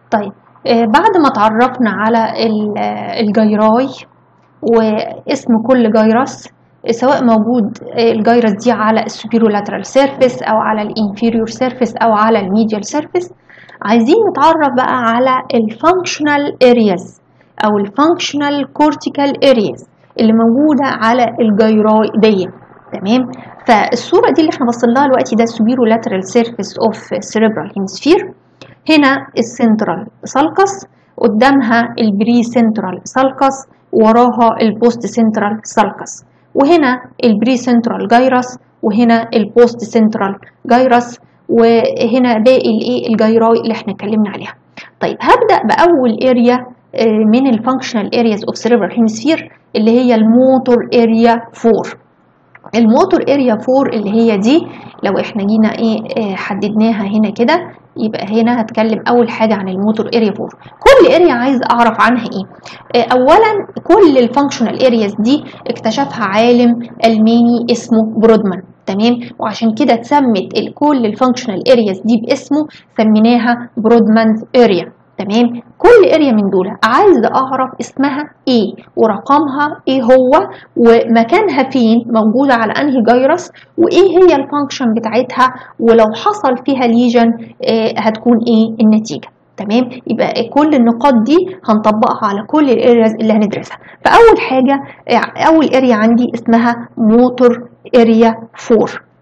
طيب آه بعد ما تعرفنا على الجيراي واسم كل جيرس سواء موجود الجيرس دي على السوبيرولاترال سيرفيس او على الانفيريور سيرفيس او على الميديال سيرفيس عايزين نتعرف بقى على الفانكشنال ارياز او الفانكشنال كورتيكال ارياز اللي موجوده على الجيراي دي تمام فالصوره دي اللي احنا بصينا لها دلوقتي ده السوبيرولاترال سيرفيس اوف سيريبرال هيمسفير هنا السنترال سالكس قدامها البري سنترال سالكس وراها البوست سنترال سالكس وهنا البري سنترال جايرس وهنا البوست سنترال جايرس وهنا باقي الايه الجيراي اللي احنا اتكلمنا عليها طيب هبدا باول اريا من الفانكشنال ارياز اوف سيريبرال هيمسفير اللي هي الموتور اريا 4 الموتور اريا 4 اللي هي دي لو احنا جينا ايه حددناها هنا كده يبقى هنا هتكلم اول حاجه عن الموتور اريا 4 كل اريا عايز اعرف عنها ايه اولا كل الفانكشنال ارياز دي اكتشفها عالم الماني اسمه برودمان تمام وعشان كده اتسمت كل الفانكشنال ارياز دي باسمه سميناها برودمان اريا تمام كل اريا من دول عايزه اعرف اسمها ايه ورقمها ايه هو ومكانها فين موجوده على انهي جيرس وايه هي الفانكشن بتاعتها ولو حصل فيها ليجن آه هتكون ايه النتيجه تمام يبقى كل النقاط دي هنطبقها على كل الارياز اللي هندرسها فاول حاجه اول اريا عندي اسمها موتور اريا 4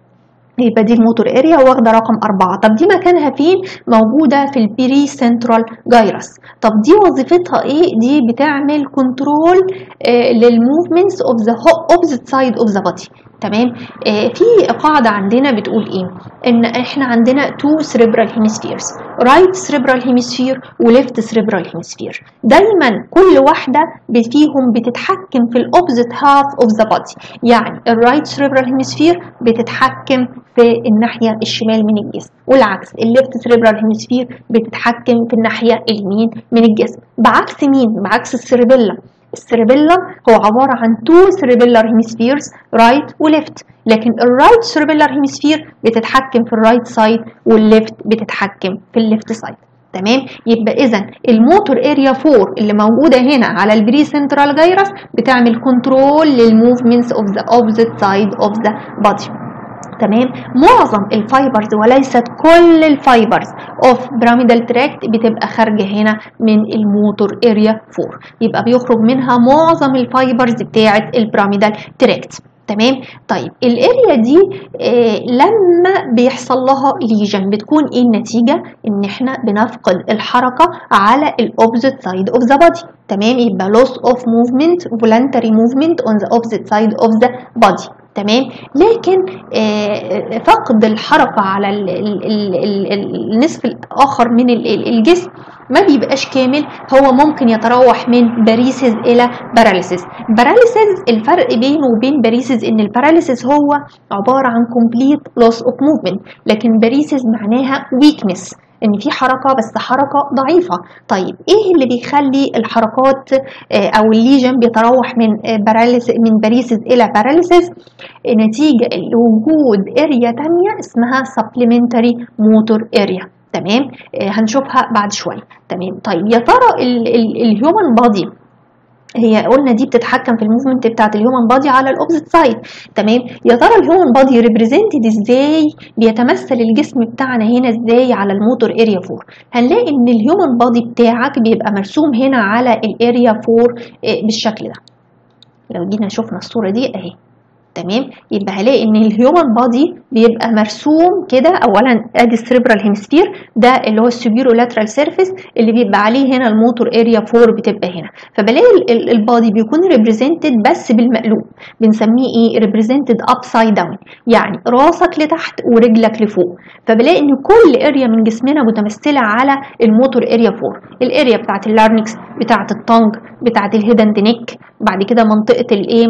يبقى دي الموتور اريا واخده رقم أربعة طب دي مكانها فين موجودة في البري سنترال جايرس طب دي وظيفتها ايه دي بتعمل كنترول آه للموفمنتس اوف ذا اوبزيت سايد اوف ذا بودي تمام آه في قاعده عندنا بتقول ايه ان احنا عندنا تو سيريبرال هيمسفيرز رايت سيريبرال هيمسفير وليفت سيريبرال هيمسفير دايما كل واحده فيهم بتتحكم في الاوبزيت هاف اوف ذا بودي يعني الرايت سيريبرال هيمسفير بتتحكم في الناحيه الشمال من الجسم والعكس الليفت سيريبرال هيمسفير بتتحكم في الناحيه اليمين من الجسم بعكس مين بعكس السيربيلا السيربيلم هو عبارة عن تو سيربيلر هيمسفيرز رايت وليفت لكن الرايت سيربيلر هيمسفير بتتحكم في الرايت سايد والليفت بتتحكم في الليفت سايد تمام يبقى اذا الموتور اريا 4 اللي موجوده هنا على البري سنترال جايرس بتعمل كنترول للموفمنتس اوف ذا اوبزيت سايد اوف ذا بودي تمام معظم الفايبرز وليست كل الفايبرز اوف بيراميدال تراكت بتبقى خارجه هنا من الموتور اريا 4 يبقى بيخرج منها معظم الفايبرز بتاعه البيراميدال تراكت تمام طيب الاريا دي آه لما بيحصل لها ليجن بتكون ايه النتيجه ان احنا بنفقد الحركه على الاوبزيت سايد اوف ذا بودي تمام يبقى loss of movement voluntary movement on the opposite side of the body تمام لكن آه فقد الحركه على ال ال ال ال النصف الاخر من الجسم ما بيبقاش كامل هو ممكن يتراوح من باريسز الى باراليسيس باراليسيس الفرق بينه وبين باريسز ان الباراليسيس هو عباره عن complete loss of movement لكن باريسز معناها weakness ان في حركه بس حركه ضعيفه طيب ايه اللي بيخلي الحركات او الليجن بيتراوح من باراليس من باريسز الى باراليسيس نتيجه لوجود اريا تانية اسمها supplementary motor area تمام آه هنشوفها بعد شويه تمام طيب يا ترى الهيومن بادي هي قلنا دي بتتحكم في الموفمنت بتاعت الهيومن بادي على الاوبزيت سايد تمام يا ترى الهيومن بادي ريبريزنتد ازاي بيتمثل الجسم بتاعنا هنا ازاي على الموتور اريا 4 هنلاقي ان الهيومن بادي بتاعك بيبقى مرسوم هنا على الاريا 4 بالشكل ده لو جينا شفنا الصوره دي اهي تمام يبقى هلاقي ان الهيومن بادي بيبقى مرسوم كده اولا ادي السريبرال هيمسفير ده اللي هو السوبيرو لاترال سيرفيس اللي بيبقى عليه هنا الموتور اريا 4 بتبقى هنا فبلاقي البادي بيكون ريبريزنتد بس بالمقلوب بنسميه ايه ريبريزنتد ابسايد داون يعني راسك لتحت ورجلك لفوق فبلاقي ان كل اريا من جسمنا متمثله على الموتور اريا 4 الاريا بتاعت اللارنكس بتاعت التونج بتاعت الهيدن نيك بعد كده منطقه الايه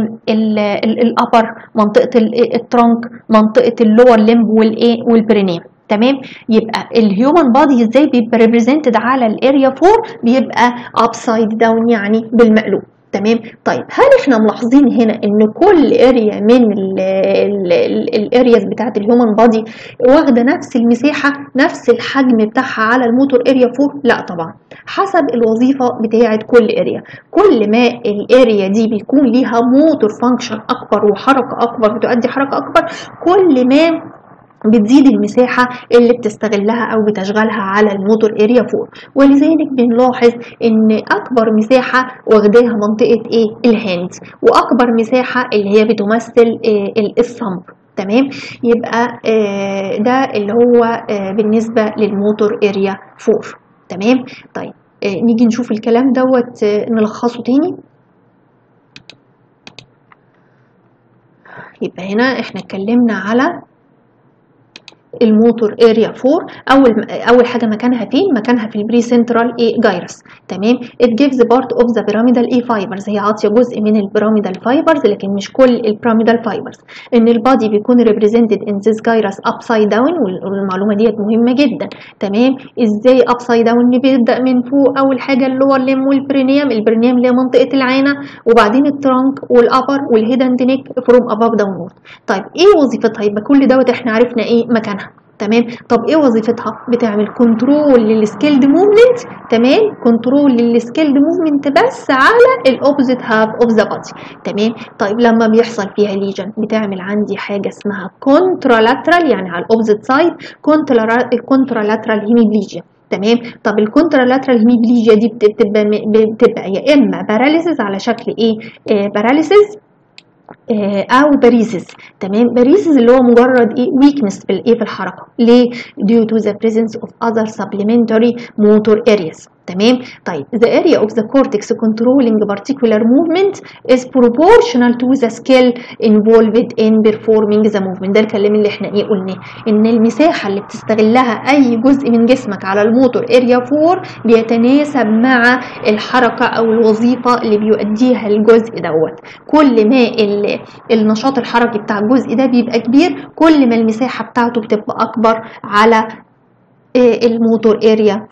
الابر منطقه الترنك منطقه اللور لمب والايه والبرينيم تمام يبقى الهيومن بادي ازاي بيبقى ريبريزنتد على الاريا 4 بيبقى ابسايد داون يعني بالمقلوب تمام طيب هل احنا ملاحظين هنا ان كل اريا من الارياز بتاعت الهيومن بادي واخده نفس المساحه نفس الحجم بتاعها على الموتور اريا 4 لا طبعا حسب الوظيفه بتاعت كل اريا كل ما الاريا دي بيكون ليها موتور فانكشن اكبر وحركه اكبر بتؤدي حركه اكبر كل ما بتزيد المساحة اللي بتستغلها أو بتشغلها على الموتور اريا 4 ولذلك بنلاحظ إن أكبر مساحة واخداها منطقة إيه الهاند وأكبر مساحة اللي هي بتمثل إيه الصمب تمام يبقى آه ده اللي هو آه بالنسبة للموتور اريا 4 تمام طيب آه نيجي نشوف الكلام دوت نلخصه تاني يبقى هنا احنا اتكلمنا على الموتور اريا 4 اول اول حاجه مكانها فين مكانها في البري سنترال اي جايرس تمام it gives part of the pyramidal اي fibers هي عاطيه جزء من البيراميدال فايبرز لكن مش كل البيراميدال فايبرز ان البادي بيكون represented in this gyrus upside down والمعلومه ديت مهمه جدا تمام ازاي upside down بيبدا من فوق اول حاجه اللور ليم والبرينيوم البرينيوم اللي هي منطقه العانه وبعدين الترانك والابر والهيدن نيك فروم اباف داونورد طيب ايه وظيفتها يبقى كل دوت احنا عرفنا ايه مكانها تمام طب ايه وظيفتها بتعمل كنترول للسكيلد موفمنت تمام كنترول للسكيلد موفمنت بس على الاوبوزيت هاف اوف ذا بادي تمام طيب لما بيحصل فيها ليجن بتعمل عندي حاجه اسمها كونترالاترال يعني على الاوبوزيت سايد كونترالاترال هيميبليجيا تمام طب الكونترالاترال هيميبليجيا دي بتبقى بتبقى يا اما باراليسيس على شكل ايه آه باراليسيس او باريسيس تمام باريسيس اللي هو مجرد ايه ويكنس في الايه في الحركه ليه due to the presence of other supplementary motor areas تمام طيب the area of the cortex controlling particular movement is proportional to the skill involved in performing the movement ده الكلام اللي احنا ايه قلناه ان المساحه اللي بتستغلها اي جزء من جسمك على الموتور اريا 4 بيتناسب مع الحركه او الوظيفه اللي بيؤديها الجزء دوت كل ما النشاط الحركي بتاع الجزء ده بيبقى كبير كل ما المساحه بتاعته بتبقى اكبر على الموتور اريا 4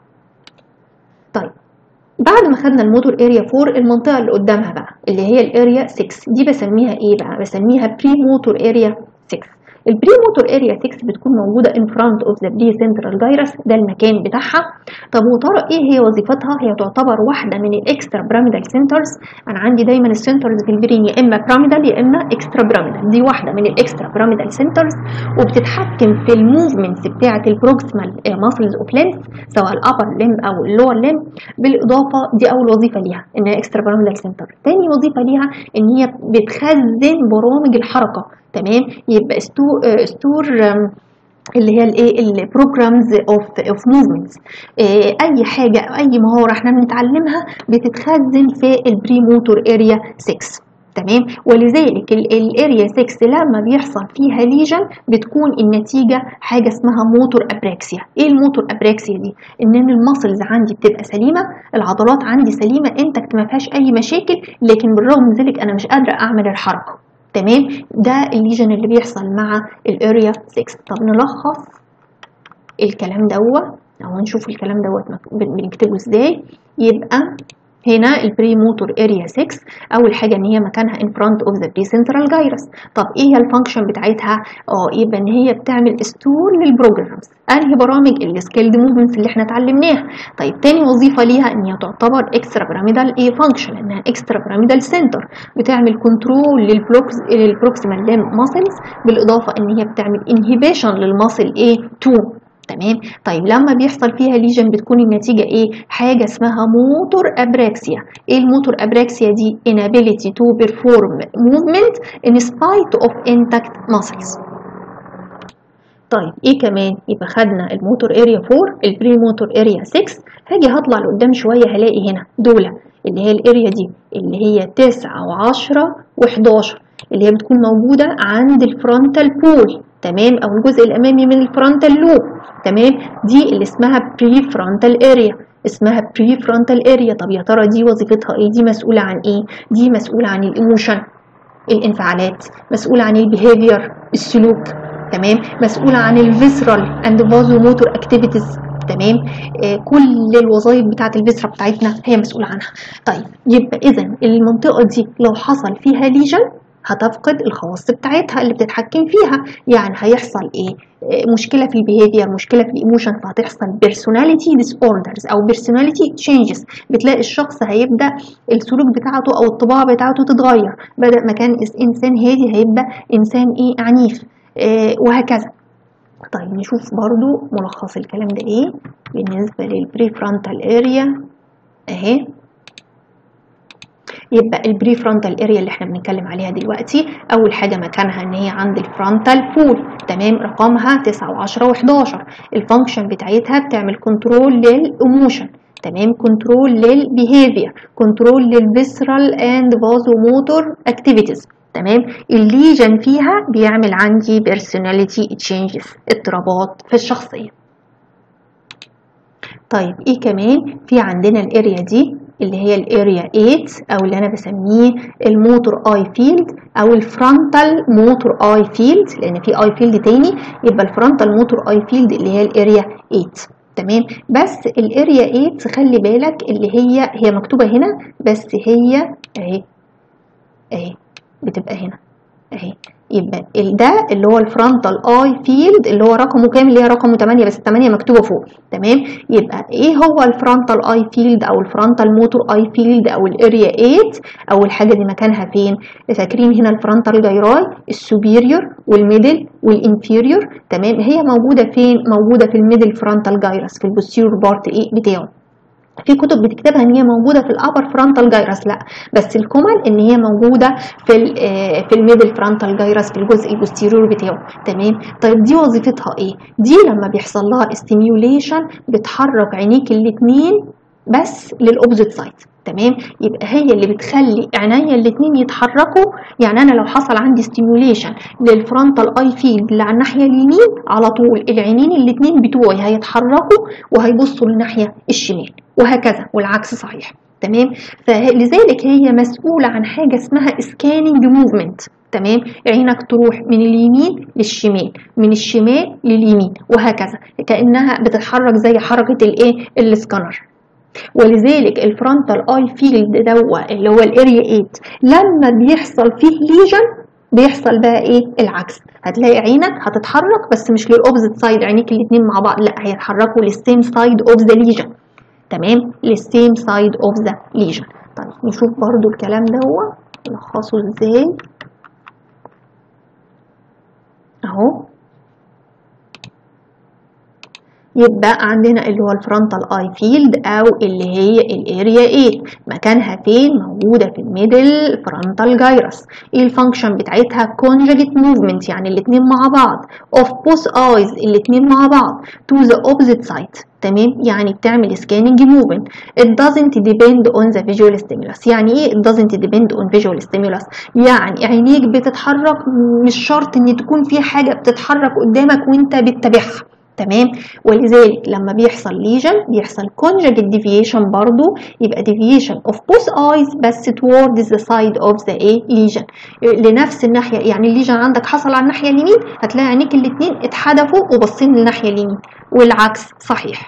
طيب بعد ما خدنا الموتور اريا 4 المنطقه اللي قدامها بقى اللي هي الاريا 6 دي بسميها ايه بقى بسميها بري موتور اريا 6 البري موتور اريا 6 بتكون موجوده ان فرونت اوف ذا بري سنترال جايرس ده المكان بتاعها طب وترى ايه هي وظيفتها هي تعتبر واحده من الاكسترا بيراميدال سنترز انا عندي دايما السنترز في البرين يا اما بيراميدال يا اما اكسترا بيراميدال دي واحده من الاكسترا بيراميدال سنترز وبتتحكم في الموفمنتس بتاعه البروكسيمال ماسلز اوف لينث سواء الابر ليم او اللور ليم بالاضافه دي اول وظيفه ليها انها اكسترا بيراميدال سنتر تاني وظيفه ليها ان هي بتخزن برامج الحركه تمام يبقى ستور ستور اللي هي الايه البروجرامز اوف اوف موفمنتس اي حاجه اي مهاره احنا بنتعلمها بتتخزن في البري موتور اريا 6 تمام ولذلك الاريا 6 لما بيحصل فيها ليجن بتكون النتيجه حاجه اسمها موتور ابراكسيا ايه الموتور ابراكسيا دي ان المسلز عندي بتبقى سليمه العضلات عندي سليمه انتكت ما فيهاش اي مشاكل لكن بالرغم من ذلك انا مش قادره اعمل الحركه تمام ده الليجن اللي بيحصل مع الاريا 6 طب نلخص الكلام دوت او نشوف الكلام دوت بنكتبه ازاي يبقى هنا البري موتور اريا 6 اول حاجه ان هي مكانها ان فرونت اوف ذا بري سنترال جايرس طب ايه هي الفانكشن بتاعتها اه يبقى ان هي بتعمل ستور للبروجرامز انهي برامج السكيلد موفمنتس اللي احنا اتعلمناها طيب تاني وظيفه ليها ان هي تعتبر اكسترا بيراميدال اي فانكشن انها اكسترا بيراميدال سنتر بتعمل كنترول للبروكس للبروكسيمال ليم ماسلز بالاضافه ان هي بتعمل انهبيشن للماسل ايه 2 تمام طيب لما بيحصل فيها ليجن بتكون النتيجة ايه حاجة اسمها موتور ابراكسيا ايه الموتور ابراكسيا دي inability to perform movement in spite of intact muscles طيب ايه كمان يبقى خدنا الموتور اريا 4 البري موتور اريا 6 هاجي هطلع لقدام شويه هلاقي هنا دول اللي هي الاريا دي اللي هي 9 و10 و11 اللي هي بتكون موجوده عند الفرونتال بول تمام او الجزء الامامي من الفرونتال لوب تمام دي اللي اسمها بري فرونتال اريا اسمها بري فرونتال اريا طب يا ترى دي وظيفتها ايه دي مسؤوله عن ايه دي مسؤوله عن الايموشن الانفعالات مسؤوله عن البيهيفير السلوك تمام مسؤوله عن الفيسرال اند فازو موتور اكتيفيتيز تمام آه كل الوظائف بتاعه الفيسرا بتاعتنا هي مسؤوله عنها طيب يبقى اذا المنطقه دي لو حصل فيها ليجن هتفقد الخواص بتاعتها اللي بتتحكم فيها يعني هيحصل ايه مشكله في البيهيفير مشكله في الايموشن فهتحصل بيرسوناليتي ديس اوردرز او بيرسوناليتي تشينجز بتلاقي الشخص هيبدا السلوك بتاعته او الطباع بتاعته تتغير بدا ما كان انسان هادي هيبقى انسان ايه عنيف إيه وهكذا طيب نشوف برضو ملخص الكلام ده ايه بالنسبه للبري فرونتال اريا اهي يبقى البري فرونتال اريا اللي احنا بنتكلم عليها دلوقتي اول حاجه مكانها ان هي عند الفرونتال فول تمام رقمها 9 و10 و11 الفانكشن بتاعتها بتعمل كنترول للايموشن تمام كنترول للبيهيفير كنترول للفيسرال اند فازوموتور اكتيفيتيز تمام الليجن فيها بيعمل عندي بيرسوناليتي تشينجز اضطرابات في الشخصيه طيب ايه كمان في عندنا الاريا دي اللي هي الاريا 8 او اللي انا بسميه الموتور اي فيلد او الفرونتال موتور اي فيلد لان في اي فيلد تاني يبقى الفرونتال موتور اي فيلد اللي هي الاريا 8 تمام بس الاريا 8 خلي بالك اللي هي هي مكتوبه هنا بس هي اهي اهي بتبقى هنا اهي يبقى ده اللي هو الفرونتال اي فيلد اللي هو رقمه كام اللي هي رقمه 8 بس 8 مكتوبه فوق تمام يبقى ايه هو الفرونتال اي فيلد او الفرونتال موتور اي فيلد او الاريا 8 اول حاجه دي مكانها فين فاكرين هنا الفرونتال جايراي السوبيريور والميدل والانفيريور تمام هي موجوده فين موجوده في الميدل فرونتال جايرس في البوستيريور بارت ايه بتاعه في كتب بتكتبها ان هي موجوده في الابر فرونتال جايرس لا بس الكومن ان هي موجوده في في الميدل فرونتال جايرس في الجزء البوستيريور بتاعه تمام طيب دي وظيفتها ايه دي لما بيحصل لها استيميوليشن بتحرك عينيك الاثنين بس للاوبزيت سايد تمام يبقى هي اللي بتخلي عينيا الاثنين يتحركوا يعني انا لو حصل عندي ستيميوليشن للفرونتال اي فيلد اللي على الناحيه اليمين على طول العينين الاثنين بتوعي هيتحركوا وهيبصوا للناحيه الشمال وهكذا والعكس صحيح تمام فلذلك هي مسؤوله عن حاجه اسمها سكاننج موفمنت تمام عينك تروح من اليمين للشمال من الشمال لليمين وهكذا كانها بتتحرك زي حركه الايه السكانر ولذلك الفرونتال اي فيلد دوا اللي هو الاريا 8 لما بيحصل فيه ليجن بيحصل بقى ايه العكس هتلاقي عينك هتتحرك بس مش للاوبزيت سايد عينيك الاثنين مع بعض لا هيتحركوا للسيم سايد اوف ذا ليجن تمام للسيم سايد اوف ذا ليجن طيب نشوف برضو الكلام ده هو نلخصه ازاي اهو يبقى عندنا اللي هو الفرونتال اي فيلد او اللي هي الاريا 8 مكانها فين موجوده في الميدل فرونتال جايرس ايه الفانكشن بتاعتها كونجكت موفمنت يعني الاثنين مع بعض اوف بوث ايز الاثنين مع بعض تو ذا اوبوزيت سايد تمام يعني بتعمل سكاننج موفمنت it doesn't depend on the visual stimulus يعني ايه it doesn't depend on visual stimulus يعني عينيك بتتحرك مش شرط ان تكون في حاجه بتتحرك قدامك وانت بتتابعها تمام ولذلك لما بيحصل ليجن بيحصل conjugate deviation برضو يبقى deviation of both eyes بس towards the side of the A lesion لنفس الناحية يعني الليجن عندك حصل على الناحية اليمين هتلاقي عينيك الاتنين اتحدفوا وبصين للناحية اليمين والعكس صحيح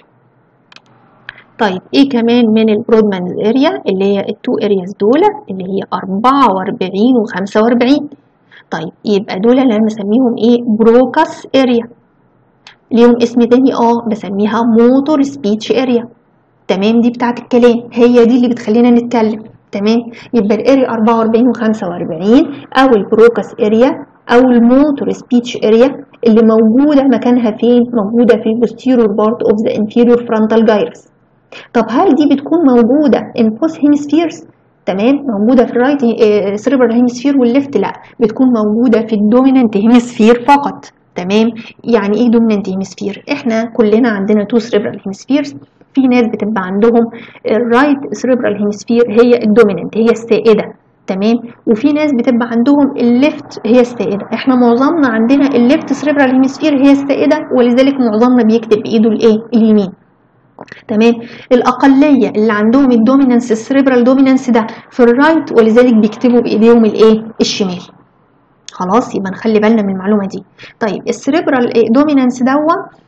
طيب ايه كمان من البرودمان اريا اللي هي التو ارياز دول اللي هي 44 و 45 طيب يبقى دول اللي انا بسميهم ايه بروكاس اريا ليهم اسم تاني اه بسميها موتور سبيتش اريا تمام دي بتاعت الكلام هي دي اللي بتخلينا نتكلم تمام يبقى الاريا 44 و 45 او البروكاس اريا او الموتور سبيتش اريا اللي موجوده مكانها فين موجوده في البوستيرور بارت اوف ذا انفيريور فرونتال جايرس طب هل دي بتكون موجوده ان بوث هيمسفيرز تمام موجوده في الرايت سيريبرال هيمسفير والليفت لا بتكون موجوده في الدومينانت هيمسفير فقط تمام يعني ايه دومينانت هيمسفير احنا كلنا عندنا تو سيريبرال هيمسفيرز في ناس بتبقى عندهم الرايت سيريبرال هيمسفير هي الدومينانت هي السائده تمام وفي ناس بتبقى عندهم الليفت هي السائده احنا معظمنا عندنا الليفت سيريبرال هيمسفير هي السائده ولذلك معظمنا بيكتب بايده الايه اليمين تمام الاقليه اللي عندهم الدومينانس السيريبرال دومينانس ده في الرايت ولذلك بيكتبوا بايديهم الايه الشمال خلاص يبقى نخلي بالنا من المعلومه دي طيب السيريبرال دومينانس دوا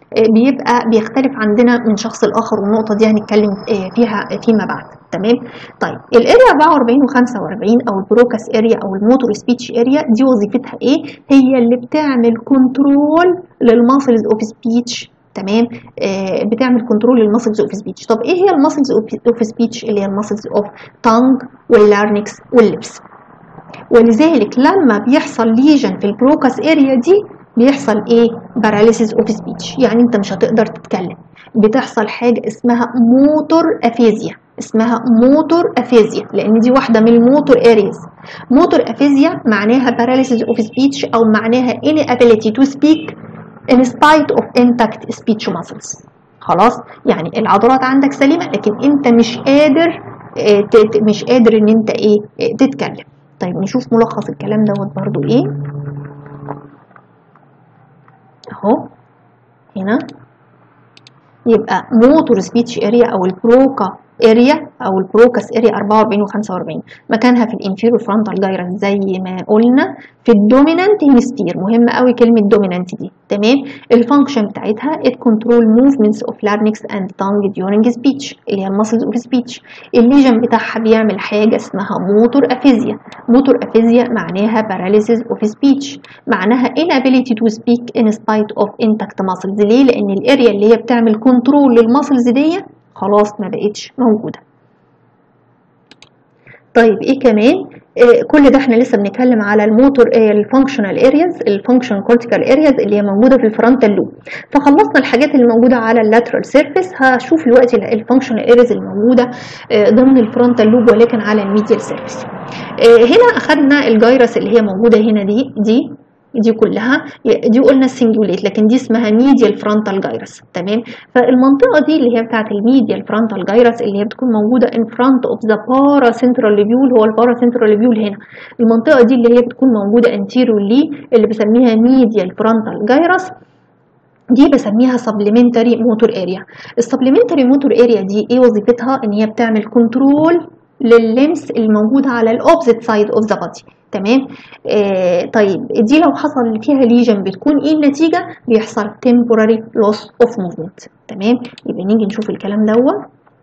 بيبقى بيختلف عندنا من شخص لاخر والنقطه دي هنتكلم فيها فيما بعد تمام طيب الاريا 44 و45 او البروكاس اريا او الموتور سبيتش اريا دي وظيفتها ايه هي اللي بتعمل كنترول للماسلز اوف سبيتش تمام آه بتعمل كنترول للماسلز اوف سبيتش طب ايه هي الماسلز اوف سبيتش اللي هي الماسلز اوف تانج واللارنكس واللبس ولذلك لما بيحصل ليجن في البروكاس اريا دي بيحصل ايه باراليسيس اوف سبيتش يعني انت مش هتقدر تتكلم بتحصل حاجه اسمها موتور افيزيا اسمها موتور افيزيا لان دي واحده من الموتور ارياز موتور افيزيا معناها paralysis of speech او معناها inability to speak in spite of intact speech muscles خلاص يعني العضلات عندك سليمه لكن انت مش قادر مش قادر ان انت ايه تتكلم طيب نشوف ملخص الكلام دوت برضو ايه اهو هنا يبقى موتور سبيتش اريا او البروكا اريا او البروكاس اريا 44 و 45 مكانها في الانفيرور فرونتال جايرس زي ما قلنا في الدومينانت هيمسفير مهم قوي كلمه دومينانت دي تمام الفانكشن بتاعتها ات كنترول موفمنتس اوف لارنكس اند تانج ديورنج سبيتش اللي هي الماسلز اوف سبيتش الليجن بتاعها بيعمل حاجه اسمها موتور افيزيا موتور افيزيا معناها paralysis اوف سبيتش معناها inability to speak in spite of intact muscles ليه لان الاريا اللي هي بتعمل كنترول للماسلز دي خلاص ما بقتش موجوده طيب ايه كمان آه كل ده احنا لسه بنتكلم على الموتور آه الفانكشنال ارياز الفانكشن كورتيكال ارياز اللي هي موجوده في الفرونتال لوب فخلصنا الحاجات اللي موجوده على اللاترال سيرفيس هشوف دلوقتي الفانكشنال ارياز الموجوده آه ضمن الفرونتال لوب ولكن على الميديال سيرفيس هنا اخذنا الجايرس اللي هي موجوده هنا دي دي دي كلها دي قلنا السنجوليت لكن دي اسمها ميديال فرونتال جايرس تمام فالمنطقه دي اللي هي بتاعه الميديال فرونتال جايرس اللي هي بتكون موجوده ان فرونت اوف ذا بارا سنترال ليبيول هو البارا سنترال ليبيول هنا المنطقه دي اللي هي بتكون موجوده انتيريور لي اللي بسميها ميديال فرونتال جايرس دي بسميها سبلمنتري موتور اريا السبلمنتري موتور اريا دي ايه وظيفتها ان هي بتعمل كنترول لللمس الموجود على الاوبزيت سايد اوف ذا بادي تمام آه طيب دي لو حصل فيها ليجن بتكون ايه النتيجه بيحصل temporary loss of movement تمام يبقى نيجي نشوف الكلام دوت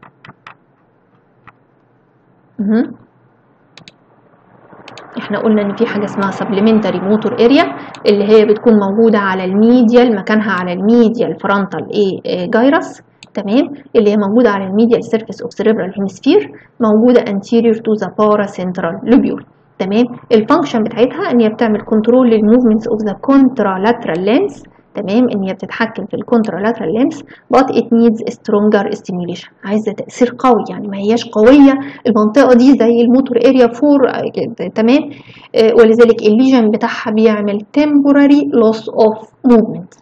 احنا قلنا ان في حاجه اسمها supplementary motor area اللي هي بتكون موجوده على الميديال مكانها على الميديال فرونتال ايه جايرس تمام اللي هي موجوده على الميديال سيرفيس اوف cerebral hemisphere موجوده anterior to the paracentral lobule تمام الفانكشن بتاعتها ان هي بتعمل كنترول للموفمنتس اوف ذا contralateral lens تمام ان هي بتتحكم في الكونترالاترال لينس but it needs stronger stimulation عايزه تاثير قوي يعني ما هياش قويه المنطقه دي زي الموتور اريا 4 تمام آه ولذلك الليجن بتاعها بيعمل temporary loss of movement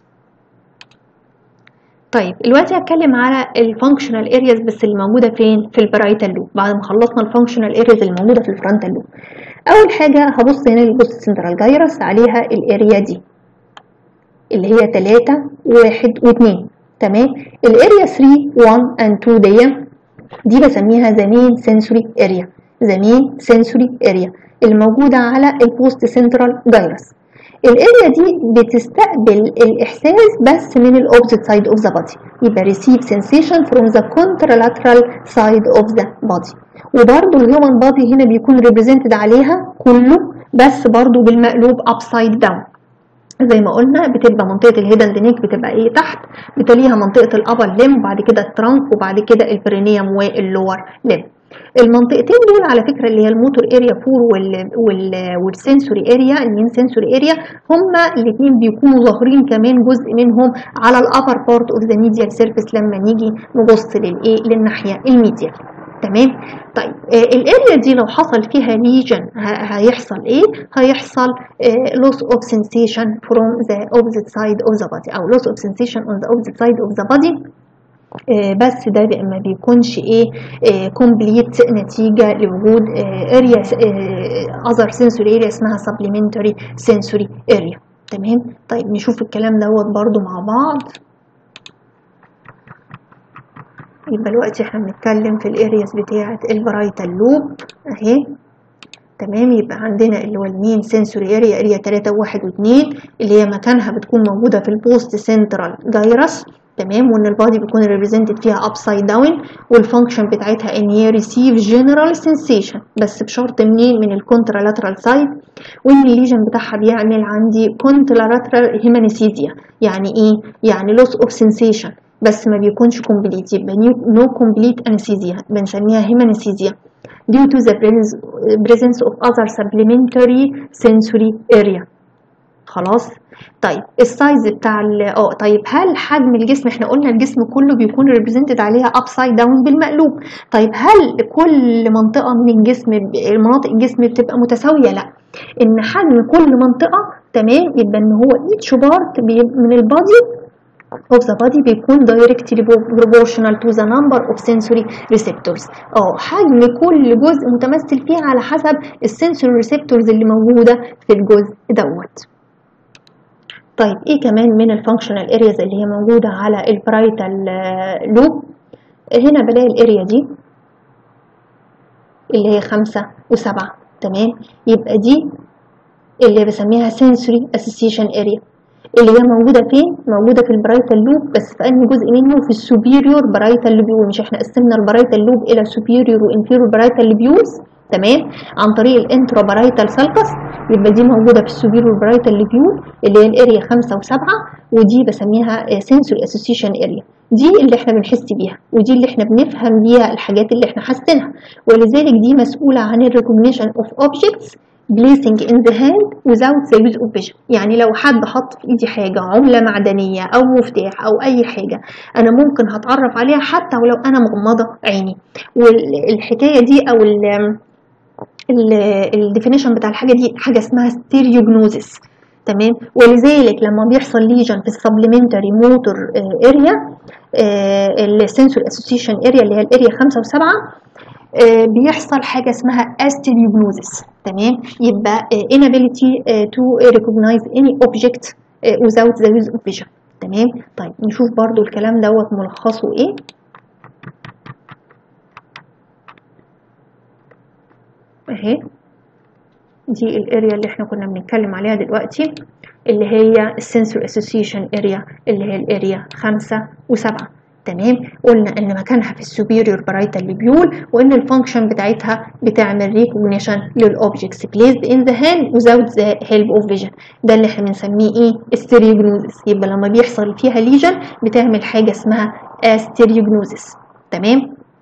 طيب دلوقتي هتكلم على الفانكشنال ارياز بس اللي موجوده فين في البرايتال لوب بعد ما خلصنا الفانكشنال ارياز اللي موجوده في الفرونتال لوب اول حاجه هبص هنا للبوست سنترال جايرس عليها الاريا دي اللي هي 3 1 و2 تمام الاريا 3 1 and 2 دي دي بسميها ذا مين سنسوري اريا ذا مين سنسوري اريا اللي موجوده على البوست سنترال جايرس الاريا دي بتستقبل الاحساس بس من الاوبزيت سايد اوف ذا بادي يبقى receive sensation from the contralateral side of the body وبرده الهيومن بادي هنا بيكون ريبريزنتد عليها كله بس برده بالمقلوب upside down زي ما قلنا بتبقى منطقه الهيدن دينيك بتبقى ايه تحت بتليها منطقه الابر ليم وبعد كده الترانك وبعد كده البرينيوم واللور ليم المنطقتين دول على فكره اللي هي الموتور اريا 4 وال وال والسنسوري اريا المين سنسوري اريا هما الاثنين بيكونوا ظاهرين كمان جزء منهم على الابر بارت اوف ذا ميديال سيرفيس لما نيجي نبص للايه للناحيه الميديال تمام طيب آه الاريا دي لو حصل فيها ليجن هيحصل ايه هيحصل loss of sensation from the opposite side of the body او loss of sensation on the opposite side of the body آه بس ده ما بيكونش ايه كومبليت آه نتيجه لوجود اريا اذر سنسوري اريا اسمها supplementary sensory area تمام طيب نشوف الكلام دوت برضو مع بعض يبقى دلوقتي احنا بنتكلم في الارياس بتاعه البرايتال لوب اهي تمام يبقى عندنا اللي هو المين سنسوري اريا اريا 3 و1 و2 اللي هي مكانها بتكون موجوده في البوست سنترال جايرس تمام وان البادي بيكون ريبريزنتد فيها ابسايد داون والفانكشن بتاعتها ان هي ريسيف جنرال سنسيشن بس بشرط منين من الكونترالاترال سايد وان الليجن بتاعها بيعمل عندي كونترالاترال هيمانيسيزيا يعني ايه يعني لوس اوف سنسيشن بس ما بيكونش كومبليت يبقى نو كومبليت انستيزيا بنسميها هيمانيسيزيا due to the presence of other supplementary sensory area خلاص طيب السايز بتاع اه طيب هل حجم الجسم احنا قلنا الجسم كله بيكون ريبريزنتد عليها ابسايد داون بالمقلوب طيب هل كل منطقه من الجسم مناطق الجسم بتبقى متساويه لا ان حجم كل منطقه تمام يبقى ان هو each بارت من البادي of the body بيكون directly proportional to the number of sensory receptors اه حجم كل جزء متمثل فيه على حسب السنسوري ريسبتورز اللي موجوده في الجزء دوت طيب ايه كمان من الفانكشنال ارياز اللي هي موجوده على البرايتال لوب هنا بلاقي الاريا دي اللي هي خمسة وسبعة تمام يبقى دي اللي بسميها sensory association area اللي هي موجودة فين؟ موجودة في البرايتال لوب بس في أنهي جزء منه؟ في السوبيريور برايتال لوبيول مش احنا قسمنا البرايتال لوب إلى سوبيريور وانفيريور برايتال لوبيولز تمام عن طريق الانترا برايتال سالكس يبقى دي موجودة في السوبيريور برايتال لوبيول اللي هي الاريا خمسة وسبعة ودي بسميها سنسوري اسوسيشن اريا دي اللي احنا بنحس بيها ودي اللي احنا بنفهم بيها الحاجات اللي احنا حاسينها ولذلك دي مسؤولة عن الريكوجنيشن اوف اوبجكتس placing in the hand without the use of vision يعني لو حد حط في ايدي حاجة عملة معدنية او مفتاح او اي حاجة انا ممكن هتعرف عليها حتى ولو انا مغمضة عيني والحكاية دي او الديفينيشن بتاع الحاجة دي حاجة اسمها ستيريوجنوزيس تمام ولذلك لما بيحصل ليجن في السبلمنتري موتور اريا السنسور اسوسيشن اريا اللي هي الاريا 5 و7 بيحصل حاجة اسمها استيريوجنوزيس تمام يبقى inability to recognize any object without the use of vision تمام طيب نشوف برضو الكلام دوت ملخصه ايه اهي دي الاريا اللي احنا كنا بنتكلم عليها دلوقتي اللي هي السنسور اسوسيشن اريا اللي هي الاريا خمسة وسبعة تمام قلنا ان مكانها في السوبيريور برايتال لوبيول وان الفانكشن بتاعتها بتعمل ريكوجنيشن للاوبجكتس placed in the hand without the help of vision ده اللي احنا بنسميه ايه استيريوجنوزيس يبقى لما بيحصل فيها ليجن بتعمل حاجه اسمها استيريوجنوزيس تمام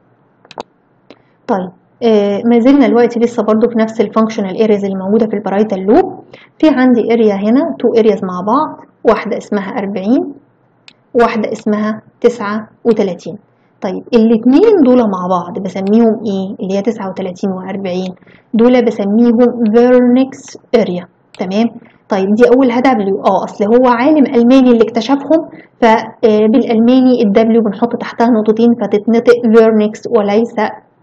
طيب آه ما زلنا دلوقتي لسه برضو في نفس الفانكشنال ارياز اللي موجوده في البرايتال لوب في عندي اريا هنا تو ارياز مع بعض واحده اسمها 40 واحدة اسمها تسعة وتلاتين طيب الاتنين دول مع بعض بسميهم ايه اللي هي تسعة وتلاتين واربعين دول بسميهم فيرنكس اريا تمام طيب دي اولها دبليو اه اصل هو عالم الماني اللي اكتشفهم فبالالماني الدبليو بنحط تحتها نقطتين فتتنطق فيرنكس وليس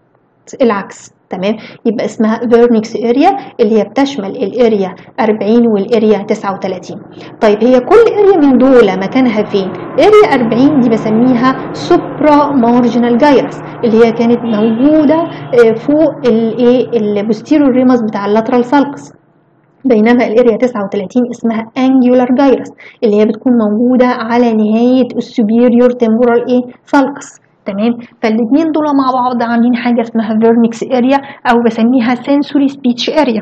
العكس تمام يبقى اسمها فيرنكس اريا اللي هي بتشمل الاريا 40 والاريا 39 طيب هي كل اريا من دول مكانها فين اريا 40 دي بسميها سوبرا مارجنال جايرس اللي هي كانت موجوده فوق الايه البوستيريور ريمس بتاع اللاترال سالكس بينما الاريا 39 اسمها انجولار جايرس اللي هي بتكون موجوده على نهايه السوبيريور تمبورال ايه سالكس تمام فالاثنين دول مع بعض عاملين حاجه اسمها فيرنكس اريا او بسميها سنسوري سبيتش اريا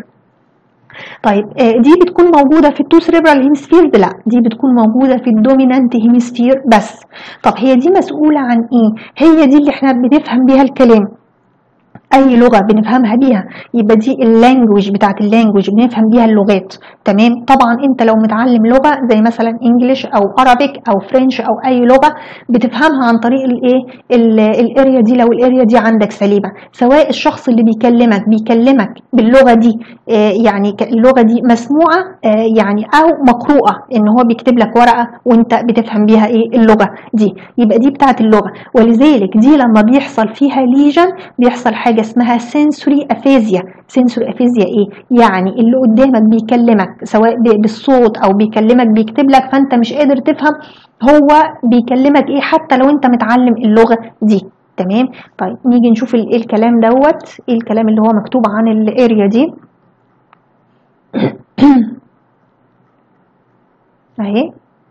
طيب دي بتكون موجوده في التو سيريبرال هيمسفيرز لا دي بتكون موجوده في الدومينانت هيمسفير بس طب هي دي مسؤوله عن ايه هي دي اللي احنا بنفهم بيها الكلام اي لغه بنفهمها بيها يبقى دي اللانجوج بتاعت اللانجوج بنفهم بيها اللغات تمام طبعا انت لو متعلم لغه زي مثلا انجليش او عربيك او فرنش او اي لغه بتفهمها عن طريق الايه الاريا دي لو الاريا دي عندك سليمه سواء الشخص اللي بيكلمك بيكلمك باللغه دي آه يعني اللغه دي مسموعه آه يعني او مقروءه ان هو بيكتب لك ورقه وانت بتفهم بيها ايه اللغه دي يبقى دي بتاعت اللغه ولذلك دي لما بيحصل فيها ليجن بيحصل حاجه اسمها سنسوري افيزيا سنسوري افيزيا ايه يعني اللي قدامك بيكلمك سواء بالصوت او بيكلمك بيكتب لك فانت مش قادر تفهم هو بيكلمك ايه حتى لو انت متعلم اللغه دي تمام طيب نيجي نشوف ايه الكلام دوت ايه الكلام اللي هو مكتوب عن الاريا دي اهي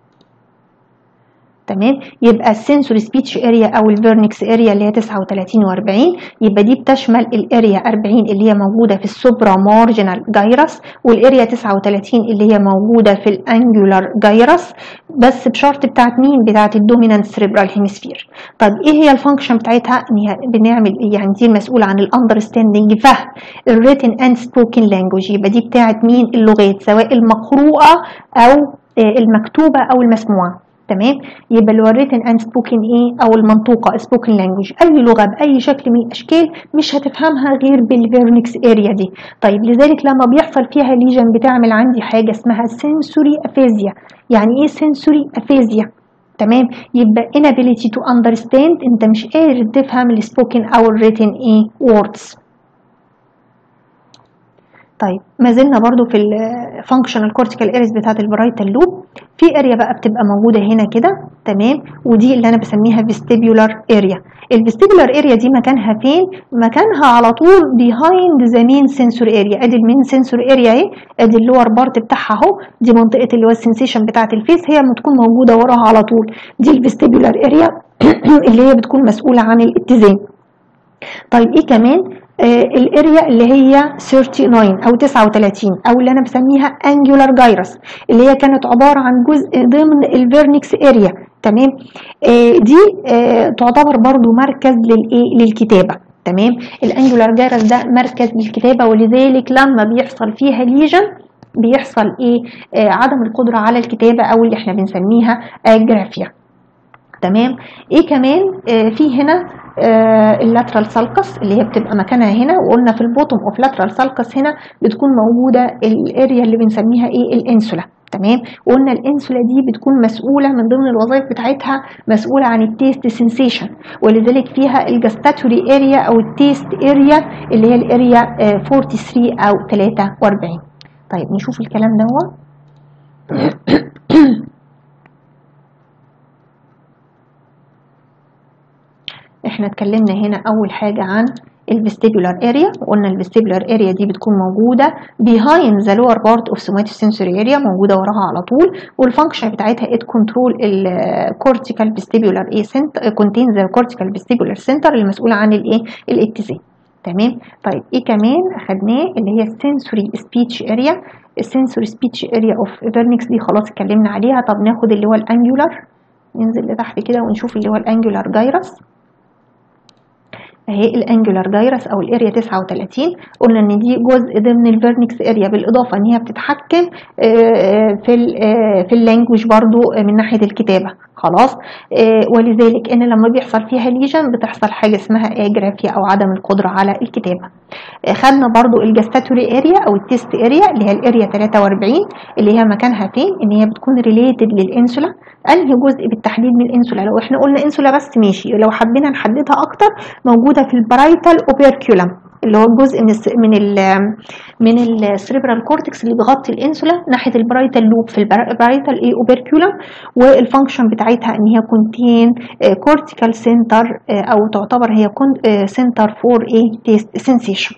تمام يبقى السنسوري سبيتش اريا او الفيرنكس اريا اللي هي 39 و40 يبقى دي بتشمل الاريا 40 اللي هي موجوده في السوبرا مارجنال جايرس والاريا 39 اللي هي موجوده في الانجولار جايرس بس بشرط بتاعت مين بتاعت الدومينانت سريبرال هيمسفير طب ايه هي الفانكشن بتاعتها ان هي بنعمل ايه يعني دي المسؤوله عن الاندرستاندنج فهم الريتن اند سبوكن لانجوج يبقى دي بتاعت مين اللغات سواء المقروءه او المكتوبه او المسموعه تمام يبقى اللي هو الريتن اند سبوكن ايه او المنطوقه سبوكن لانجوج اي لغه باي شكل من الاشكال مش هتفهمها غير بالفيرنكس اريا دي طيب لذلك لما بيحصل فيها ليجن بتعمل عندي حاجه اسمها سنسوري افيزيا يعني ايه سنسوري افيزيا تمام يبقى inability to understand انت مش قادر تفهم السبوكن او الريتن ايه words طيب ما زلنا برضو في الفانكشنال كورتيكال اريز بتاعت البرايتال لوب في اريا بقى بتبقى موجوده هنا كده تمام ودي اللي انا بسميها فيستيبيولار اريا الفيستيبيولار اريا دي مكانها فين مكانها على طول بيهايند ذا مين سنسور اريا ادي المين سنسور اريا اهي ادي اللور بارت بتاعها اهو دي منطقه اللي هو السنسيشن بتاعت الفيس هي لما تكون موجوده وراها على طول دي الفيستيبيولار اريا اللي هي بتكون مسؤوله عن الاتزان طيب ايه كمان آه الاريا اللي هي 39 او 39 او اللي انا بسميها انجولار جايرس اللي هي كانت عباره عن جزء ضمن الفيرنكس اريا تمام آه دي آه تعتبر برضو مركز للايه للكتابه تمام الانجولار جايرس ده مركز للكتابه ولذلك لما بيحصل فيها ليجن بيحصل ايه آه عدم القدره على الكتابه او اللي احنا بنسميها جرافيا تمام ايه كمان آه في هنا آه اللاترال سالكس اللي هي بتبقى مكانها هنا وقلنا في البوتوم اوف لاترال سالكس هنا بتكون موجوده الاريا اللي بنسميها ايه الانسولا تمام وقلنا الانسولا دي بتكون مسؤوله من ضمن الوظائف بتاعتها مسؤوله عن التيست سنسيشن ولذلك فيها الجاستاتوري اريا او التيست اريا اللي هي الاريا آه 43 او 43 طيب نشوف الكلام ده هو احنا اتكلمنا هنا اول حاجة عن الفيستيبولار اريا وقلنا الفيستيبولار اريا دي بتكون موجودة behind the lower part of somatosensory area موجودة وراها على طول والفانكشن بتاعتها it control الكورتيكال vestibular ايه contain the cortical vestibular center اللي مسؤولة عن الايه الاتزان تمام طيب ايه كمان اخدناه اللي هي السنسوري سبيتش اريا السنسوري سبيتش اريا اوف فيرنكس دي خلاص اتكلمنا عليها طب ناخد اللي هو الانجولار ننزل لتحت كده ونشوف اللي هو الانجولار جايرس اهي الانجولار جايرس او الاريا 39 قلنا ان دي جزء ضمن الفيرنكس اريا بالاضافه ان هي بتتحكم في في اللانجوج برضو من ناحيه الكتابه خلاص ولذلك ان لما بيحصل فيها ليجن بتحصل حاجه اسمها اجرافيا او عدم القدره على الكتابه خدنا برضو الجاستاتوري اريا او التيست اريا اللي هي الاريا 43 اللي هي مكانها فين ان هي بتكون ريليتد للانسولا انهي جزء بالتحديد من الانسولا لو احنا قلنا انسولا بس ماشي لو حبينا نحددها اكتر موجوده في البرايتال اوبيركيولم اللي هو الجزء من الس من ال من السريبرال كورتكس اللي بيغطي الانسولا ناحيه البرايتال لوب في البرايتال ايه اوبيركيولم والفانكشن بتاعتها ان هي كونتين كورتيكال سنتر او تعتبر هي سنتر فور ايه تيست سنسيشن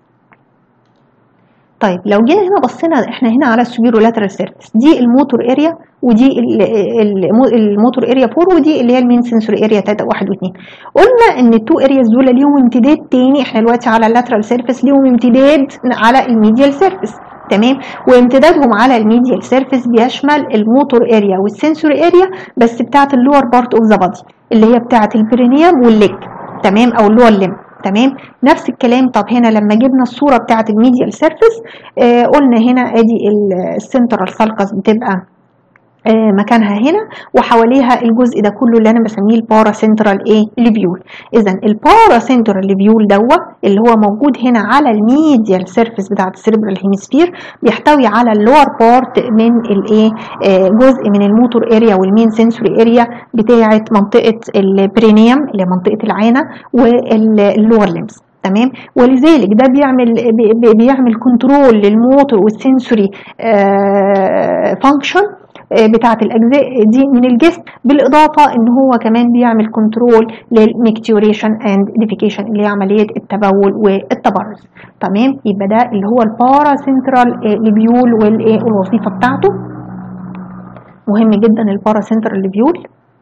طيب لو جينا هنا بصينا احنا هنا على السوبيرو لاترال سيرفيس دي الموتور اريا ودي الموتور اريا 4 ودي اللي هي المين سنسوري اريا 3 1 و2 قلنا ان التو ارياز دول ليهم امتداد تاني احنا دلوقتي على اللاترال سيرفيس ليهم امتداد على الميديال سيرفيس تمام وامتدادهم على الميديال سيرفيس بيشمل الموتور اريا والسنسوري اريا بس بتاعه اللور بارت اوف ذا بادي اللي هي بتاعه البرينيوم والليج تمام او اللور ليم تمام نفس الكلام طب هنا لما جبنا الصوره بتاعه الميديال سيرفيس آه قلنا هنا ادي السنترال سالكس بتبقى آه مكانها هنا وحواليها الجزء ده كله اللي انا بسميه البارا سنترال ايه ليبيول اذا البارا سنترال ليبيول دوا اللي هو موجود هنا على الميديال سيرفيس بتاعه السيربرال هيمسفير بيحتوي على اللور بارت من الايه آه جزء من الموتور اريا والمين سنسوري اريا بتاعه منطقه البرينيوم اللي هي منطقه العانه واللور ليمز تمام ولذلك ده بيعمل بي بيعمل كنترول للموتور والسنسوري آه فانكشن بتاعه الاجزاء دي من الجسم بالاضافه ان هو كمان بيعمل كنترول للميكتوريشن اند ديفيكيشن اللي هي عمليه التبول والتبرز تمام يبقى ده اللي هو البارا سنترال ليبيول والوظيفه بتاعته مهم جدا البارا سنترال ليبيول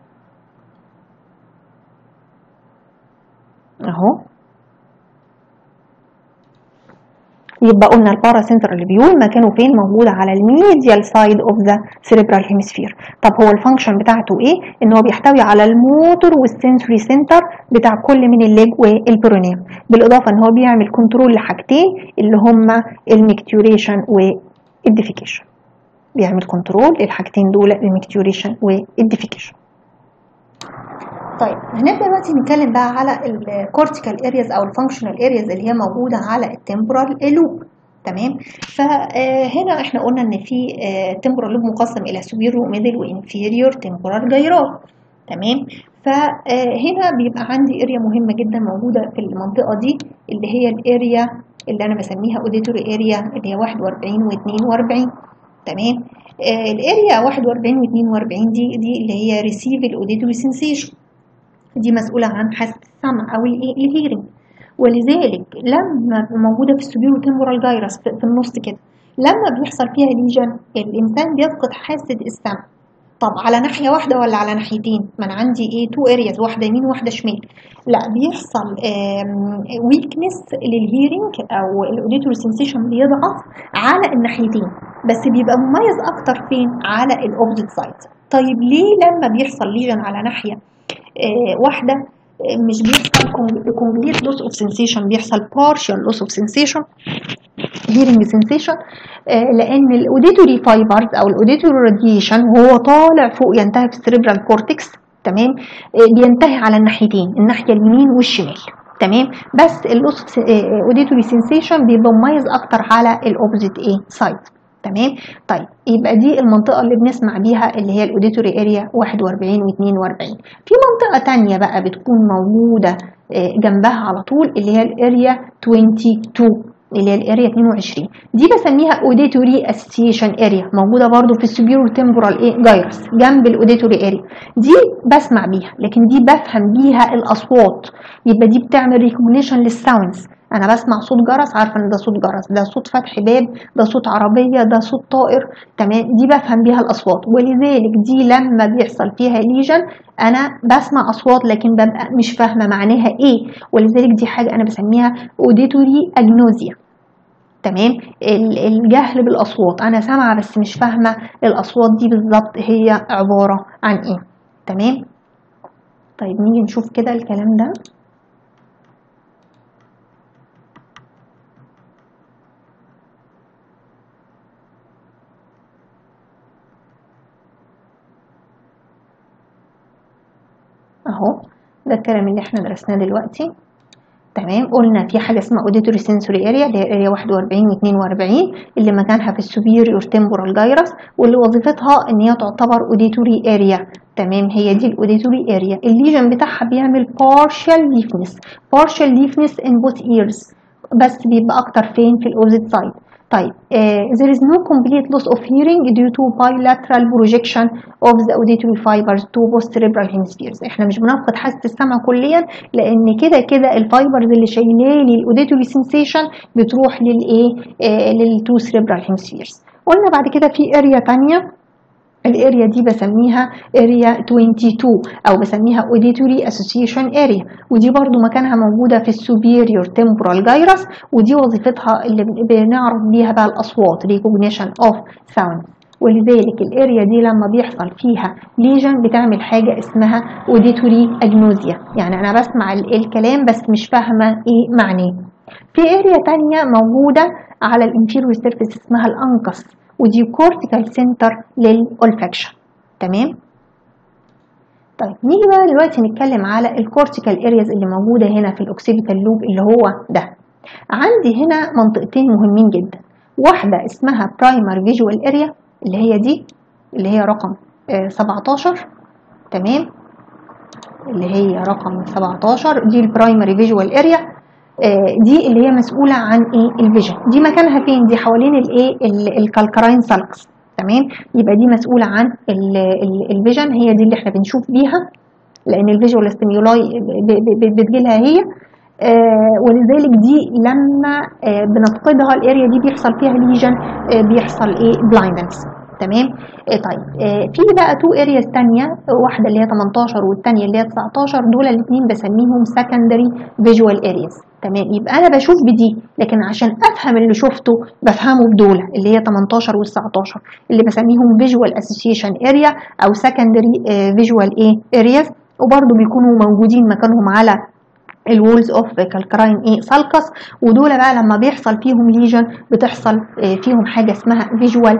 اهو يبقى قلنا البارا سنترال ليبيول مكانه فين موجود على الميديال سايد اوف ذا سيريبرال هيمسفير طب هو الفانكشن بتاعته ايه ان هو بيحتوي على الموتور والسنسوري سنتر بتاع كل من الليج والبرونيوم بالاضافه ان هو بيعمل كنترول لحاجتين اللي هما الميكتوريشن والديفيكيشن بيعمل كنترول للحاجتين دول الميكتوريشن والديفيكيشن طيب هنبدا دلوقتي نتكلم بقى على الكورتيكال ارياز او الفانكشنال ارياز اللي هي موجوده على التمبرال لوب تمام فهنا احنا قلنا ان في تمبرال لوب مقسم الى سوبيرو ميدل وانفيريور تمبرال جيرات تمام فهنا بيبقى عندي اريا مهمه جدا موجوده في المنطقه دي اللي هي الاريا اللي انا بسميها اوديتوري اريا اللي هي 41 و42 تمام آه الاريا 41 و42 دي دي اللي هي ريسيف الاوديتوري سنسيشن دي مسؤولة عن حاسة السمع أو الهيرنج ولذلك لما موجودة في السوبيرو تمبورال جايرس في النص كده لما بيحصل فيها ليجن الإنسان بيفقد حاسة السمع طب على ناحية واحدة ولا على ناحيتين؟ ما أنا عندي إيه تو أرياز واحدة يمين وواحدة شمال لا بيحصل ويكنس للهيرنج أو الأوديتوري سنسيشن بيضعف على الناحيتين بس بيبقى مميز أكتر فين؟ على الأوبزيت سايد طيب ليه لما بيحصل ليجن على ناحية آه واحده آه مش بيحصل كومبليت لوس اوف سنسيشن بيحصل بارشال لوس اوف سنسيشن هيرنج سنسيشن لان الاوديتوري فايبرز او الاوديتوري راديشن وهو طالع فوق ينتهي في السريبرال كورتكس تمام آه بينتهي على الناحيتين الناحيه اليمين والشمال تمام بس اللوس اوديتوري سنسيشن بيبقى مميز اكتر على الاوبزيت ايه سايد تمام طيب يبقى دي المنطقه اللي بنسمع بيها اللي هي الاوديتوري اريا 41 و42 في منطقه تانية بقى بتكون موجوده جنبها على طول اللي هي الاريا 22 اللي هي الاريا 22 دي بسميها اوديتوري اسوسيشن اريا موجوده برضو في السوبيرو تمبورال ايه جايرس جنب الاوديتوري اريا دي بسمع بيها لكن دي بفهم بيها الاصوات يبقى دي بتعمل ريكوجنيشن للساوندز انا بسمع صوت جرس عارفه ان ده صوت جرس ده صوت فتح باب ده صوت عربيه ده صوت طائر تمام دي بفهم بيها الاصوات ولذلك دي لما بيحصل فيها ليجن انا بسمع اصوات لكن ببقى مش فاهمه معناها ايه ولذلك دي حاجه انا بسميها اوديتوري اجنوزيا تمام الجهل بالاصوات انا سامعه بس مش فاهمه الاصوات دي بالظبط هي عباره عن ايه تمام طيب نيجي نشوف كده الكلام ده اهو ده الكلام اللي احنا درسناه دلوقتي تمام قلنا في حاجه اسمها اوديتوري سنسوري اريا اللي هي اريا 41 و42 اللي مكانها في السوبيريور تمبورال جايرس واللي وظيفتها ان هي تعتبر اوديتوري اريا تمام هي دي الاوديتوري اريا الليجن بتاعها بيعمل partial leafness partial leafness in both ears بس بيبقى اكتر فين في الاوبزيت سايد طيب uh, there is no complete loss of hearing due to bilateral projection of the auditory fibers to both cerebral hemispheres احنا مش بنفقد حاسه السمع كليا لان كده كده الفايبرز اللي شايلاه لي الاوديتوري سنسيشن بتروح للايه آه للتو cerebral hemispheres قلنا بعد كده في اريا تانية الاريا دي بسميها اريا 22 او بسميها auditory association area ودي برضو مكانها موجودة في السوبيريور temporal gyrus ودي وظيفتها اللي بنعرف بيها بقى الاصوات recognition of sound ولذلك الاريا دي لما بيحصل فيها ليجن بتعمل حاجة اسمها auditory agnosia يعني انا بسمع الكلام بس مش فاهمة ايه معناه في اريا تانية موجودة على الانفيريور سيرفيس اسمها الانكس ودي كورتيكال سنتر للأولفاكشن تمام طيب نيجي بقى دلوقتي نتكلم على الكورتيكال ارياز اللي موجودة هنا في الأوكسيبيتال لوب اللي هو ده عندي هنا منطقتين مهمين جدا واحدة اسمها برايمر فيجوال اريا اللي هي دي اللي هي رقم آه 17 تمام اللي هي رقم 17 دي البرايمري فيجوال اريا دي اللي هي مسؤولة عن ايه الفيجن دي مكانها فين دي حوالين الايه الكالكراين سالكس تمام يبقى دي مسؤوله عن الفيجن هي دي اللي احنا بنشوف بيها لان الفيجوال ستيمولاي بتجيلها هي آه ولذلك دي لما آه بنفقدها الاريا دي بيحصل فيها ليجن آه بيحصل ايه بلايندنس تمام آه طيب آه في بقى تو ارياز تانية واحده اللي هي 18 والتانية اللي هي 19 دول الاثنين بسميهم سكندري فيجوال ارياز تمام يبقى انا بشوف بدي لكن عشان افهم اللي شفته بفهمه بدول اللي هي 18 وال19 اللي بسميهم فيجوال اسوسيشن اريا او سكندري فيجوال ايه ارياز وبرضه بيكونوا موجودين مكانهم على الوولز اوف كالكراين ايه سالكس ودول بقى لما بيحصل فيهم ليجن بتحصل فيهم حاجه اسمها فيجوال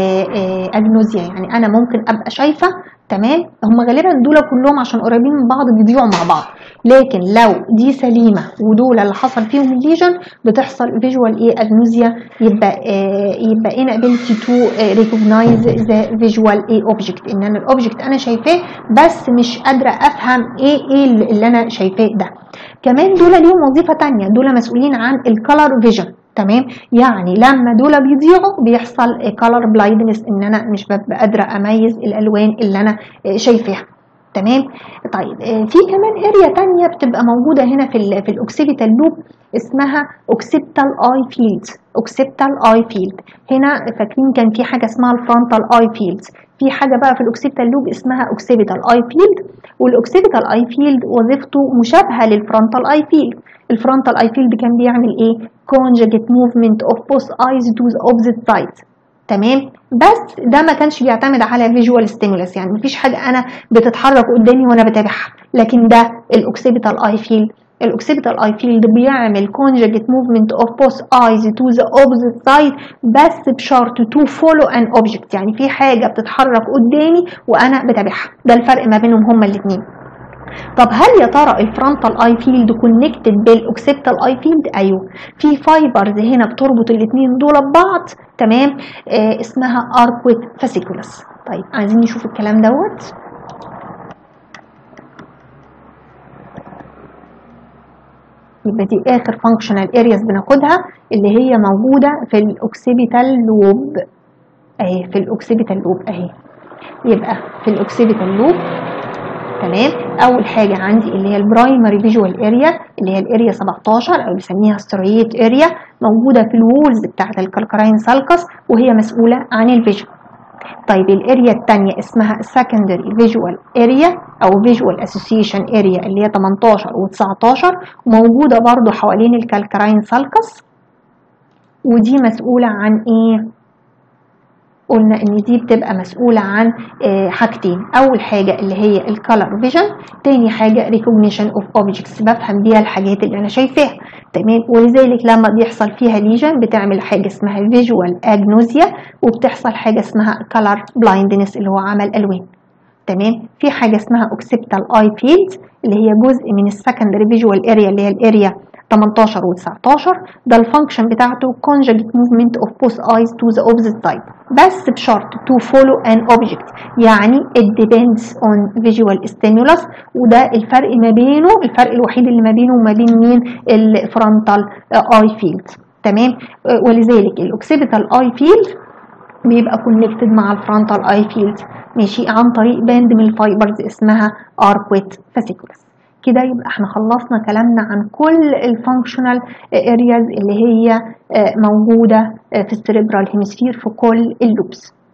اجنوزيا يعني انا ممكن ابقى شايفه تمام هم غالبا دول كلهم عشان قريبين من بعض بيضيعوا مع بعض لكن لو دي سليمه ودول اللي حصل فيهم الليجن بتحصل فيجوال ايه اجنوزيا يبقى آه يبقى inability to recognize the visual ايه object ان انا الاوبجكت انا شايفاه بس مش قادره افهم ايه ايه اللي انا شايفاه ده كمان دول ليهم وظيفه تانية دول مسؤولين عن الكالر فيجن تمام يعني لما دول بيضيعوا بيحصل كالر بلايندنس ان انا مش ببقى قادره اميز الالوان اللي انا شايفاها تمام طيب في كمان اريا تانية بتبقى موجوده هنا في ال في الاوكسيبيتال لوب اسمها اوكسيبتال اي فيلد اوكسيبتال اي فيلد هنا فاكرين كان في حاجه اسمها الفرونتال اي فيلد في حاجه بقى في الاوكسيبتال لوب اسمها اوكسيبيتال اي فيلد والاوكسيبيتال اي فيلد وظيفته مشابهه للفرونتال اي فيلد الفرونتال اي فيلد كان بيعمل ايه conjugate movement of both eyes to the opposite side تمام بس ده ما كانش بيعتمد على فيجوال ستيمولس يعني مفيش حاجه انا بتتحرك قدامي وانا بتابعها لكن ده الاوكسيبيتال اي فيلد الاوكسيبيتال اي فيلد بيعمل conjugate movement of both eyes to the opposite side بس بشرط to follow an object يعني في حاجه بتتحرك قدامي وانا بتابعها ده الفرق ما بينهم هما الاثنين طب هل يا ترى الفرونتال اي فيلد كونكتد بالاوكسيبتال اي فيلد ايوه في فايبرز هنا بتربط الاثنين دول ببعض تمام آه اسمها اركويت فاسيكولس طيب عايزين نشوف الكلام دوت يبقى دي اخر فانكشنال ارياز بناخدها اللي هي موجوده في الاوكسيبيتال لوب اهي في الاوكسيبيتال لوب اهي يبقى في الاوكسيبيتال لوب تمام اول حاجه عندي اللي هي البرايمري فيجوال اريا اللي هي الاريا 17 او بنسميها ستريت اريا موجوده في الوولز بتاعه الكالكراين سالكس وهي مسؤوله عن الفيجن طيب الاريا الثانيه اسمها secondary فيجوال اريا او فيجوال اسوسيشن اريا اللي هي 18 و19 وموجوده برضو حوالين الكالكراين سالكس ودي مسؤوله عن ايه قلنا ان دي بتبقى مسؤولة عن حاجتين اول حاجة اللي هي الكالر فيجن تاني حاجة ريكوجنيشن اوف اوبجكتس بفهم بيها الحاجات اللي انا شايفاها تمام ولذلك لما بيحصل فيها ليجن بتعمل حاجة اسمها فيجوال اجنوزيا وبتحصل حاجة اسمها كالر بلايندنس اللي هو عمل الوان تمام في حاجة اسمها اوكسيبتال اي فيلد اللي هي جزء من السكندري فيجوال اريا اللي هي الاريا 18 و19 ده الفانكشن بتاعته conjugate movement of both eyes to the opposite side بس بشرط to follow an object يعني it depends on visual stimulus وده الفرق ما بينه الفرق الوحيد اللي ما بينه وما بين مين الفرونتال اي فيلد تمام ولذلك الاوكسيبيتال اي فيلد بيبقى كونكتد مع الفرونتال اي فيلد ماشي عن طريق باند من الفايبرز اسمها اركويت فاسيكولس كده يبقى احنا خلصنا كلامنا عن كل الفانكشنال ارياز اللي هي موجوده في السيريبرال هيمسفير في كل اللوبس